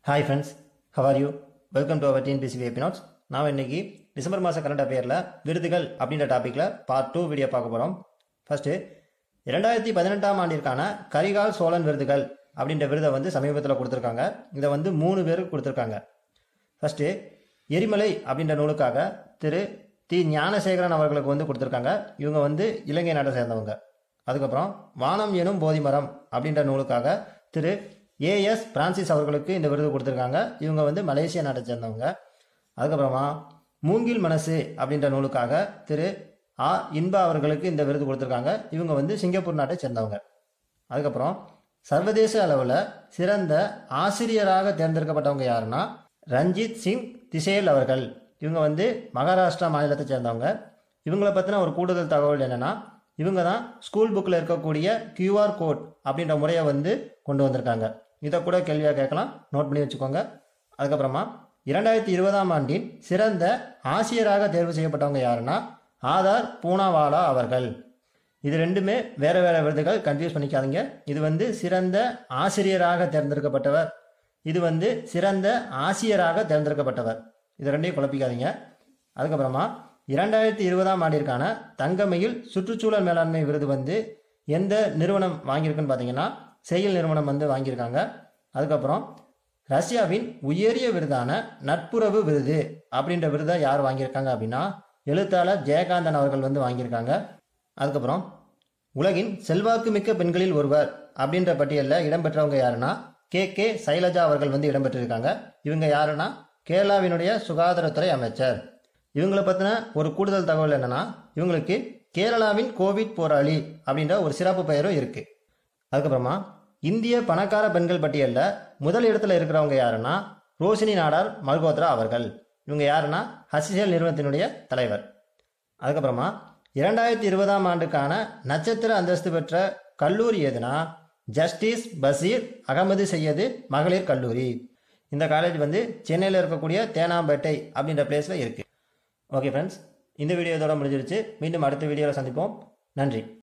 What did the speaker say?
hi friends how are you welcome to our TNPSC வேபி notes நான் இன்னைக்கு டிசம்பர் மாத கரண்ட் அஃபேரில் விருதுகள் அப்படின்ற டாப்பிக்கில் பார்ட் டூ வீடியோ பார்க்க போகிறோம் ஃபர்ஸ்ட்டு இரண்டாயிரத்தி பதினெட்டாம் ஆண்டிற்கான கரிகால் சோழன் விருதுகள் அப்படின்ற விருதை வந்து சமீபத்தில் கொடுத்துருக்காங்க இதை வந்து மூணு பேருக்கு கொடுத்துருக்காங்க ஃபர்ஸ்ட்டு எரிமலை அப்படின்ற நூலுக்காக திரு தி ஞானசேகரன் அவர்களுக்கு வந்து கொடுத்துருக்காங்க இவங்க வந்து இலங்கை நாட்டை சேர்ந்தவங்க அதுக்கப்புறம் வானம் எனும் போதிமரம் அப்படின்ற நூலுக்காக திரு ஏஎஸ் பிரான்சிஸ் அவர்களுக்கு இந்த விருது கொடுத்துருக்காங்க இவங்க வந்து மலேசியா நாட்டை சேர்ந்தவங்க அதுக்கப்புறமா மூங்கில் மனசு அப்படின்ற நூலுக்காக திரு ஆ இன்பா அவர்களுக்கு இந்த விருது கொடுத்துருக்காங்க இவங்க வந்து சிங்கப்பூர் நாட்டை சேர்ந்தவங்க அதுக்கப்புறம் சர்வதேச அளவில் சிறந்த ஆசிரியராக தேர்ந்தெடுக்கப்பட்டவங்க யாருன்னா ரஞ்சித் சிங் திசேல் அவர்கள் இவங்க வந்து மகாராஷ்டிரா மாநிலத்தை சேர்ந்தவங்க இவங்கள பற்றின ஒரு கூடுதல் தகவல் என்னென்னா இவங்க தான் ஸ்கூல் புக்கில் இருக்கக்கூடிய QR கோட் அப்படின்ற முறையை வந்து கொண்டு வந்திருக்காங்க இதை கூட கேள்வியாக கேட்கலாம் நோட் பண்ணி வச்சுக்கோங்க அதுக்கப்புறமா இரண்டாயிரத்தி இருபதாம் ஆண்டின் சிறந்த ஆசிரியராக தேர்வு செய்யப்பட்டவங்க யாருன்னா ஆதார் பூனாவாலா அவர்கள் இது ரெண்டுமே வேற வேற விருதுகள் கன்ஃபியூஸ் பண்ணிக்காதீங்க இது வந்து சிறந்த ஆசிரியராக தேர்ந்தெடுக்கப்பட்டவர் இது வந்து சிறந்த ஆசிரியராக தேர்ந்தெடுக்கப்பட்டவர் இது ரெண்டையும் குழப்பிக்காதீங்க அதுக்கப்புறமா இரண்டாயிரத்தி இருபதாம் ஆண்டிற்கான தங்கமயில் சுற்றுச்சூழல் மேலாண்மை விருது வந்து எந்த நிறுவனம் வாங்கியிருக்குன்னு பார்த்தீங்கன்னா செயல் நிறுவனம் வந்து வாங்கியிருக்காங்க அதுக்கப்புறம் ரஷ்யாவின் உயரிய விருதான நட்புறவு விருது அப்படின்ற விருதை யார் வாங்கியிருக்காங்க அப்படின்னா எழுத்தாளர் ஜெயகாந்தன் அவர்கள் வந்து வாங்கியிருக்காங்க அதுக்கப்புறம் உலகின் செல்வாக்கு மிக்க பெண்களில் ஒருவர் அப்படின்ற பட்டியலில் இடம்பெற்றவங்க யாருன்னா கே கே சைலஜா அவர்கள் வந்து இடம்பெற்றிருக்காங்க இவங்க யாருன்னா கேரளாவினுடைய சுகாதாரத்துறை அமைச்சர் இவங்களை பற்றின ஒரு கூடுதல் தகவல் என்னன்னா இவங்களுக்கு கேரளாவின் கோவிட் போராளி அப்படின்ற ஒரு சிறப்பு பெயரும் இருக்கு அதுக்கப்புறமா இந்திய பணக்கார பெண்கள் பட்டியலில் முதல் இடத்துல இருக்கிறவங்க யாருன்னா ரோஷினி நாடார் மல்கோத்ரா அவர்கள் இவங்க யாருன்னா ஹசிசேல் நிறுவனத்தினுடைய தலைவர் அதுக்கப்புறமா இரண்டாயிரத்தி இருபதாம் ஆண்டுக்கான நட்சத்திர அந்தஸ்து பெற்ற கல்லூரி எதுனா ஜஸ்டிஸ் பசீர் அகமது செய்யது மகளிர் கல்லூரி இந்த காலேஜ் வந்து சென்னையில் இருக்கக்கூடிய தேனாம்பேட்டை அப்படின்ற பிளேஸில் இருக்குது ஓகே ஃப்ரெண்ட்ஸ் இந்த வீடியோ இதோட முடிஞ்சிருச்சு மீண்டும் அடுத்த வீடியோவில் சந்திப்போம் நன்றி